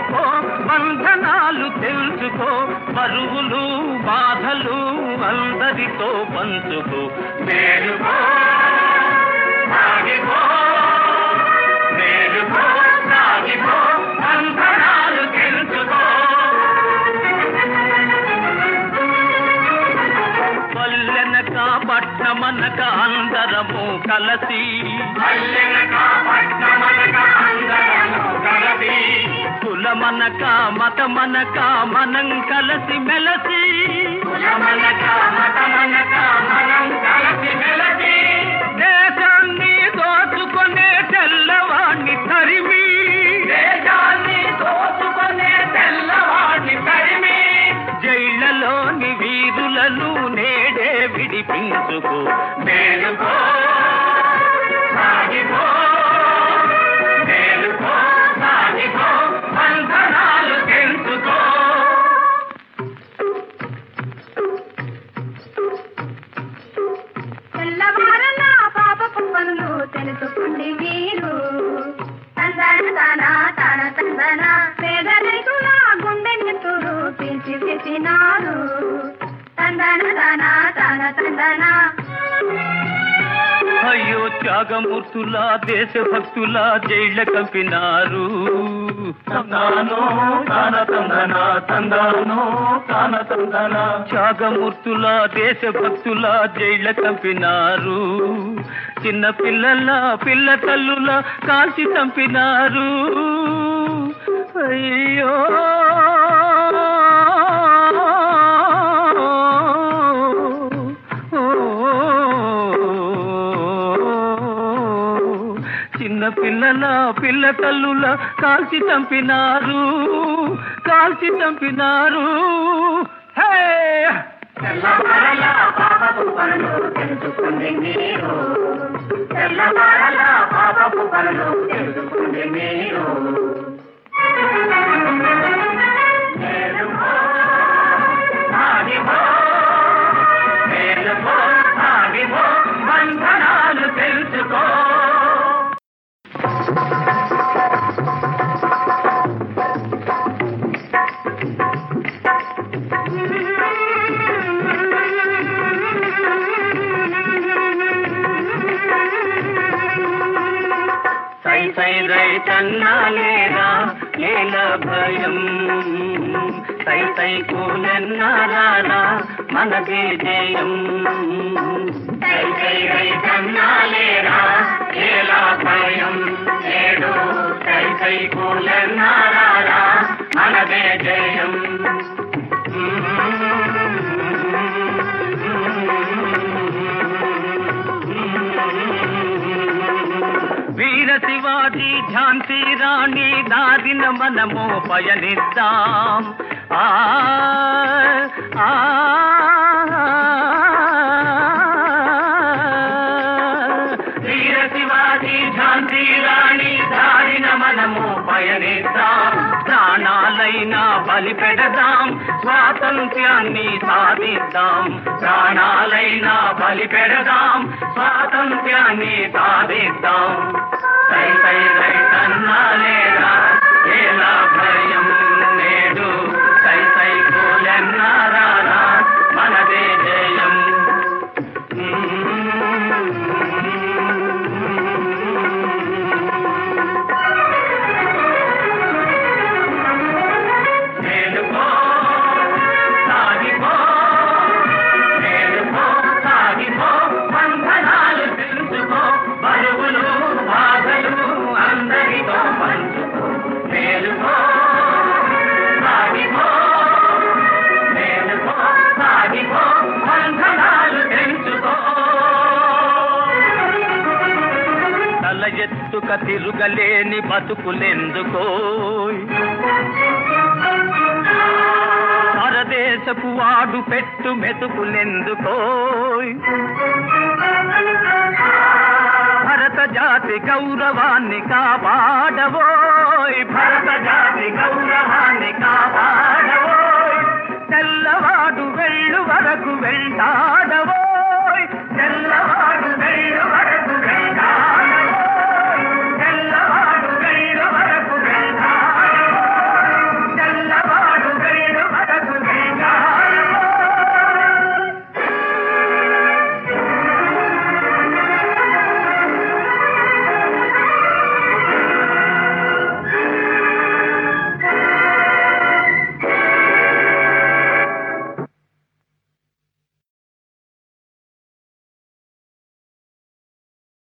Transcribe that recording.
మేలుకో బంధనాలు తెలుసుకో బరువులు బాధలు అందరితో పంచుకో మేలుకో సాగిపో మేలుకో సాగిపో బంధనాలు తెలుసుకో పల్లెనక పట్నమనక అందరము కలసి పల్లెనక పట్నమనక అందరము కలసి కులమనక మతమనక మనం కలిసి మెలసి కులమనక మతమనక మనం కలిసి మెలసి దేశాన్ని దోచుకునే తెల్లవాణ్ణి తరిమి దేశాన్ని దోచుకునే తెల్లవాణ్ణి తరిమి జైళ్లలోని వీరులను నేడే విడిపించుకో మేలుకో సాగిపో మేలుకో సాగిపో బంధనాలు తెలుసుకో తెల్లవారల పాపపు పనులు తెలుసుకోండి మీరు తందన తన తన తందన పేద రైతుల గుండె నెత్తురు తీర్చిదిద్దినారు తందన తన తన తందన అయ్యో త్యాగమూర్తుల దేశభక్తుల జైళ్ళ కంపినారు తందానో తాన తందన తందానో తాన తందన త్యాగమూర్తుల దేశభక్తుల జైళ్ళ కంపినారు చిన్న పిల్లల పిల్ల తల్లుల కాల్చి చంపినారు అయ్యో చిన్న పిల్లల పిల్ల తల్లుల కాల్చి చంపినారు కాల్చి చంపినారు హే తెల్లవారల పాపపు పనులు తెలుసుకోండి మీరు తెల్లవారల పాపపు పనులు తెలుసుకోండి మీరు మేలుకో, సాగిపో, మేలుకో, సాగిపో, బంధనాలు తెలుసుకో సై సై రై తన్నాలేరా ఏల భయం సై సై కూలన్నారా మనదే జయం సై సై రై తన్నాలేరా ఏల భయం ఏడు సై సై కూలన్నారా మనదే జయం వీర శివాజీ ఝాన్సీ రాణి దారిన మనము పయనిద్దాం ఆ ఆ వీర శివాజీ ఝాన్సీ రాణి దారిన మనము పయనిద్దాం ప్రాణాలైనా బలి పెడదాం స్వాతంత్ర్యాన్ని సాధిద్దాం ప్రాణాలైనా బలి పెడదాం స్వాతంత్ర్యాన్ని సాధిద్దాం సై సై రై తన్నాలేరా ఎలా భయం నేడు సై సై కూలెన్నారా మనదే జయం మేలుకో సాగిపో మేలుకో సాగిపో బంధనాలు తెలుసుకో బరువులు బాధలు అందరితో పంచుకో మేలుకో సాగిపో మేలుకో సాగిపో బంధనాలు తెలుసుకో తల ఎత్తుక తిరుగలేని బతుకులెందుకో పరదేశపు వాడు పెట్టు మెతుకులెందుకో భరత జాతి గౌరవాన్ని కాపాడవోయ్ భరత జాతి గౌరవాన్ని కాపాడ